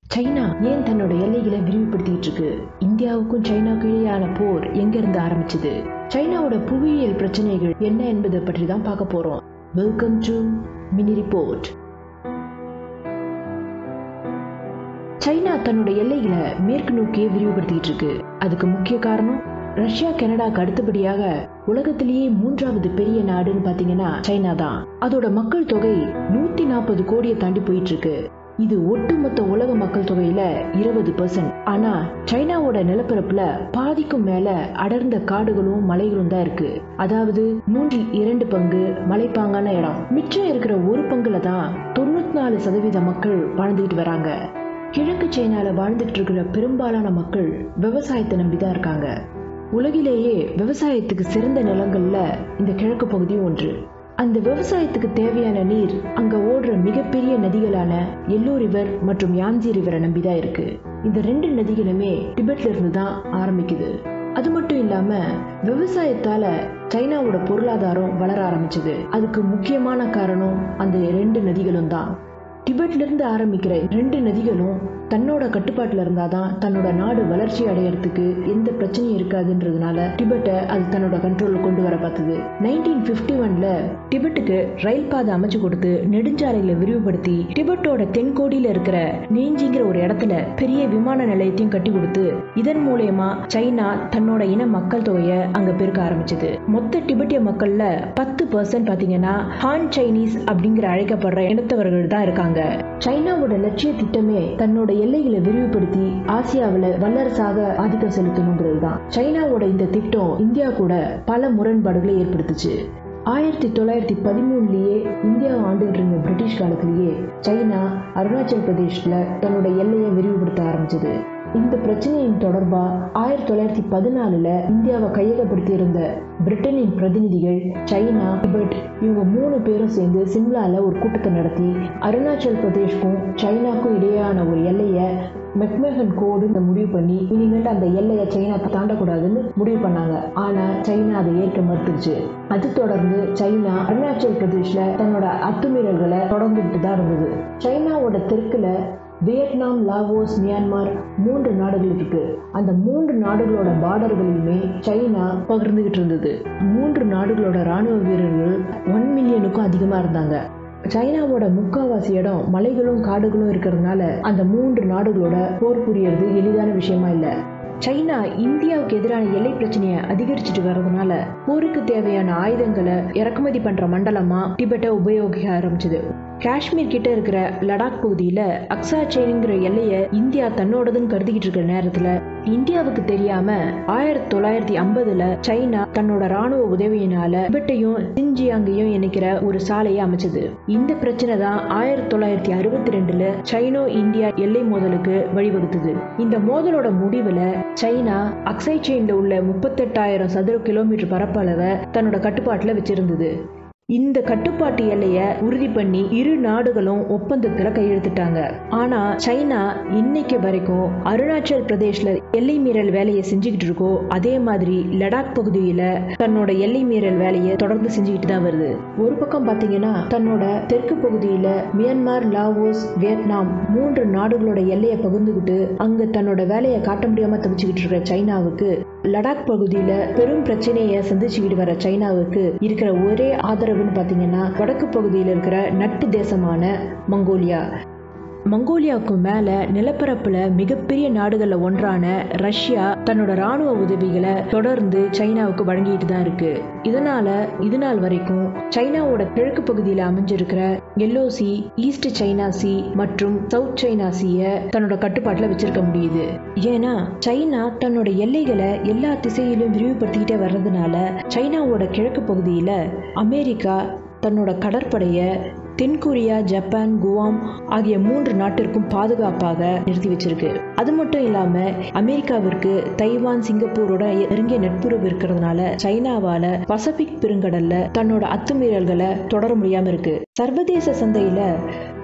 China ஏன் தன்னோட எல்லைகளை விரிவுபடுத்திட்டு இருக்கு இந்தியாவுக்கும் சைனாவுக்கும் இடையான போர் எங்க இருந்து ஆரம்பிச்சது சைனாவோட புவியியல் பிரச்சனைகள் என்ன என்பதை பற்றி தான் பார்க்க போறோம் welcome to mini report China தன்னோட எல்லைகளை மேற்கு நோக்கியே விரிவுபடுத்திட்டு இருக்கு அதுக்கு முக்கிய காரணம் ரஷ்யா கனடாக்கு அடுத்தபடியாக உலகத்திலேயே மூன்றாவது பெரிய நாடுன்னு பாத்தீங்கன்னா சைனா தான் அதோட மக்கள் தொகை நூத்தி நாற்பது கோடியை தாண்டி போயிட்டு இருக்கு இது ஒட்டுமொத்த உலக மக்கள் தொகையில இருபது பர்சன்ட் ஆனா சைனாவோட நிலப்பரப்புல பாதிக்கும் மேல அடர்ந்த காடுகளும் மலைகளும் தான் இருக்கு அதாவது மூன்றில் இரண்டு பங்கு மலைப்பாங்கான இடம் மிச்சம் இருக்கிற ஒரு பங்குல தான் தொண்ணூத்தி நாலு சதவீத மக்கள் வாழ்ந்துகிட்டு வராங்க கிழக்கு சைனால வாழ்ந்துட்டு இருக்கிற பெரும்பாலான மக்கள் விவசாயத்தை நம்பிதான் இருக்காங்க உலகிலேயே விவசாயத்துக்கு சிறந்த நிலங்கள்ல இந்த கிழக்கு பகுதியும் ஒன்று அந்த விவசாயத்துக்கு தேவையான நீர் அங்க ஓடுற மிகப்பெரிய நதிகளான எல்லோ ரிவர் மற்றும் யான்சி ரிவரை நம்பிதான் இருக்கு இந்த ரெண்டு நதிகளுமே டிபெட்ல இருந்து தான் ஆரம்பிக்குது அது மட்டும் இல்லாம விவசாயத்தால சைனாவோட பொருளாதாரம் வளர ஆரம்பிச்சது அதுக்கு முக்கியமான காரணம் அந்த ரெண்டு நதிகளும் தான் டிபெட்ல இருந்து ஆரம்பிக்கிற ரெண்டு நதிகளும் தன்னோட கட்டுப்பாட்டுல இருந்தாதான் தன்னோட நாடு வளர்ச்சி அடையறதுக்கு எந்த பிரச்சனையும் இருக்காதுன்றதுனால டிபெட்டை அது தன்னோட கண்ட்ரோல்ல கொண்டு வர பார்த்தது நைன்டீன் பிப்டி ஒன்ல டிபெட்டுக்கு ரயில் பாதை அமைச்சு கொடுத்து நெடுஞ்சாலைகளை விரிவுபடுத்தி டிபெட்டோட தென்கோடியில இருக்கிற நேஞ்சிங்கிற ஒரு இடத்துல பெரிய விமான நிலையத்தையும் கட்டி கொடுத்து இதன் மூலயமா சைனா தன்னோட இன மக்கள் தொகையை அங்க பெருக்க ஆரம்பிச்சது மொத்த டிபெட்டிய மக்கள்ல பத்து பர்சன்ட் பாத்தீங்கன்னா ஹான் சைனீஸ் அப்படிங்கிற அழைக்கப்படுற இனத்தவர்கள் தான் இருக்காங்க சைனாவோட லட்சிய திட்டமே தன்னோட எல்லைகளை விரிவுபடுத்தி ஆசியாவில் வல்லரசாக ஆதிக்கம் செலுத்தணுங்கிறது தான் சைனாவோட இந்த திட்டம் இந்தியா கூட பல முரண்பாடுகளை ஏற்படுத்துச்சு ஆயிரத்தி தொள்ளாயிரத்தி பதிமூணுலயே இந்தியா ஆண்டுகிட்டு இருந்த பிரிட்டிஷ் காலத்திலேயே சைனா அருணாச்சல் பிரதேஷ்ல தன்னோட எல்லையை விரிவுபடுத்த ஆரம்பிச்சது இந்த பிரச்சனையின் தொடர்பா ஆயிரத்தி தொள்ளாயிரத்தி பதினாலுல இந்தியாவை கையகப்படுத்தி இருந்த பிரிட்டனின் பிரதிநிதிகள் சைனா டிபெட் இவங்க மூணு பேரும் சேர்ந்து சிம்லால ஒரு கூட்டத்தை நடத்தி அருணாச்சல் பிரதேஷ்க்கும் சைனாக்கும் இடையேயான ஒரு எல்லையை மெக்மெகன் கோடு முடிவு பண்ணி இனிமேல் அந்த எல்லையை சைனா தாண்டக்கூடாதுன்னு முடிவு பண்ணாங்க ஆனா சைனா அதை ஏற்க மறுத்துருச்சு அது தொடர்ந்து சைனா அருணாச்சல் பிரதேஷ்ல தன்னோட அத்துமீறல்களை தொடர்ந்துட்டு தான் இருந்தது சைனாவோட தெற்குல வியட்நாம் லாவோஸ் மியான்மர் மூன்று நாடுகள் இருக்கு அந்த மூன்று நாடுகளோட பார்டர்களையுமே சைனா பகிர்ந்துகிட்டு இருந்தது மூன்று நாடுகளோட ராணுவ வீரர்கள் ஒன் மில்லியனுக்கும் அதிகமா இருந்தாங்க சைனாவோட முக்காவாசி இடம் மலைகளும் காடுகளும் இருக்கிறதுனால அந்த மூன்று நாடுகளோட போர் புரியறது எளிதான விஷயமா இல்லை சைனா இந்தியாவுக்கு எதிரான எல்லை பிரச்சனையை அதிகரிச்சுட்டு வர்றதுனால போருக்கு தேவையான ஆயுதங்களை இறக்குமதி பண்ற மண்டலமா டிபெட்டை உபயோகிக்க ஆரம்பிச்சது காஷ்மீர் கிட்ட இருக்கிற லடாக் பகுதியில அக்ஸா செயின்ங்கிற எல்லையை இந்தியா தன்னோடதுன்னு கருதிக்கிட்டு இருக்கிற நேரத்துல இந்தியாவுக்கு தெரியாம ஆயிரத்தி தொள்ளாயிரத்தி ஐம்பதுல சைனா தன்னோட ராணுவ உதவியினால டிபெட்டையும் சின்ஜியாங்கையும் இணைக்கிற ஒரு சாலையை அமைச்சது இந்த பிரச்சனை தான் ஆயிரத்தி தொள்ளாயிரத்தி அறுபத்தி ரெண்டுல சைனோ இந்தியா எல்லை மோதலுக்கு வழிவகுத்தது இந்த மோதலோட முடிவுல சைனா அக்ஸை செயின்ல உள்ள முப்பத்தெட்டாயிரம் சதுர கிலோமீட்டர் பரப்பளவை தன்னோட கட்டுப்பாட்டுல வச்சிருந்தது இந்த கட்டுப்பாட்டு எல்லைய உறுதி பண்ணி இரு நாடுகளும் ஒப்பந்தத்துல கையெழுத்திட்டாங்க ஆனா சைனா இன்னைக்கு வரைக்கும் அருணாச்சல் பிரதேஷ்ல எல்லை மீறல் வேலையை செஞ்சுக்கிட்டு இருக்கோ அதே மாதிரி லடாக் பகுதியில தன்னோட எல்லை மீறல் வேலையை தொடர்ந்து செஞ்சுக்கிட்டு தான் வருது ஒரு பக்கம் பாத்தீங்கன்னா தன்னோட தெற்கு பகுதியில மியான்மர் லாவோஸ் வியட்நாம் மூன்று நாடுகளோட எல்லையை பகிர்ந்துகிட்டு அங்க தன்னோட வேலையை காட்ட முடியாம தவிச்சுக்கிட்டு இருக்கிற சைனாவுக்கு லடாக் பகுதியில பெரும் பிரச்சனையை சந்திச்சுக்கிட்டு வர சைனாவுக்கு இருக்கிற ஒரே ஆதரவுன்னு பாத்தீங்கன்னா வடக்கு பகுதியில் இருக்கிற நட்பு தேசமான மங்கோலியா மங்கோலியாவுக்கு மேல நிலப்பரப்புல மிகப்பெரிய நாடுகள்ல ஒன்றான ரஷ்யா தன்னோட ராணுவ உதவிகளை தொடர்ந்து சைனாவுக்கு வழங்கிட்டு தான் இருக்கு இதனால இது நாள் வரைக்கும் சைனாவோட கிழக்கு பகுதியில அமைஞ்சிருக்கிற Yellow Sea East China Sea மற்றும் சவுத் சைனா சீய தன்னோட கட்டுப்பாட்டுல வச்சிருக்க முடியுது ஏன்னா சைனா தன்னோட எல்லைகளை எல்லா திசையிலும் விரிவுபடுத்திக்கிட்டே வர்றதுனால சைனாவோட கிழக்கு பகுதியில அமெரிக்கா தன்னோட கடற்படைய தென்கொரியா ஜப்பான் குவாம் ஆகிய மூன்று நாட்டிற்கும் பாதுகாப்பாக நிறுத்தி வச்சிருக்கு அது மட்டும் இல்லாம அமெரிக்காவிற்கு தைவான் சிங்கப்பூரோட நெருங்கிய நட்புறவு இருக்கிறதுனால சைனாவால பசிபிக் பெருங்கடல்ல தன்னோட அத்துமீறல்களை தொடர முடியாம இருக்கு சர்வதேச சந்தையில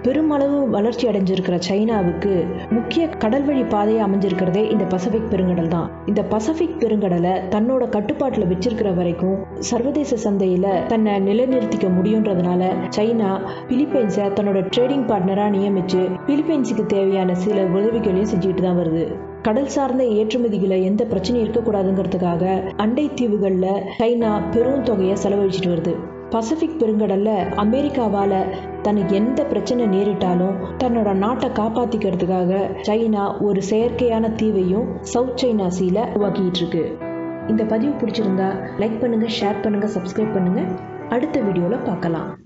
பெருமளவு வளர்ச்சி அடைஞ்சிருக்கிற சைனாவுக்கு முக்கிய கடல்வழி பாதையை அமைஞ்சிருக்கிறதே இந்த பசிபிக் பெருங்கடல் தான் இந்த பசிபிக் பெருங்கடலை தன்னோட கட்டுப்பாட்டில் வச்சிருக்கிற வரைக்கும் சர்வதேச சந்தையில தன்னை நிலைநிறுத்திக்க முடியுன்றதுனால சைனா பிலிப்பைன்ஸை தன்னோட ட்ரேடிங் பார்ட்னரா நியமிச்சு பிலிப்பைன்ஸுக்கு தேவையான சில உதவிகளையும் செஞ்சுக்கிட்டு தான் வருது கடல் சார்ந்த ஏற்றுமதிகளை எந்த பிரச்சனையும் இருக்கக்கூடாதுங்கிறதுக்காக அண்டை தீவுகளில் சைனா பெரும் தொகையை செலவழிச்சிட்டு வருது பசிபிக் பெருங்கடல்ல அமெரிக்காவால தனக்கு எந்த பிரச்சனை நேரிட்டாலும் தன்னோட நாட்டை காப்பாத்திக்கிறதுக்காக சைனா ஒரு செயற்கையான தீவையும் சவுத் சைனா சீல உருவாக்கிட்டு இருக்கு இந்த பதிவு பிடிச்சிருந்தா லைக் பண்ணுங்க ஷேர் பண்ணுங்க சப்ஸ்கிரைப் பண்ணுங்க அடுத்த வீடியோல பார்க்கலாம்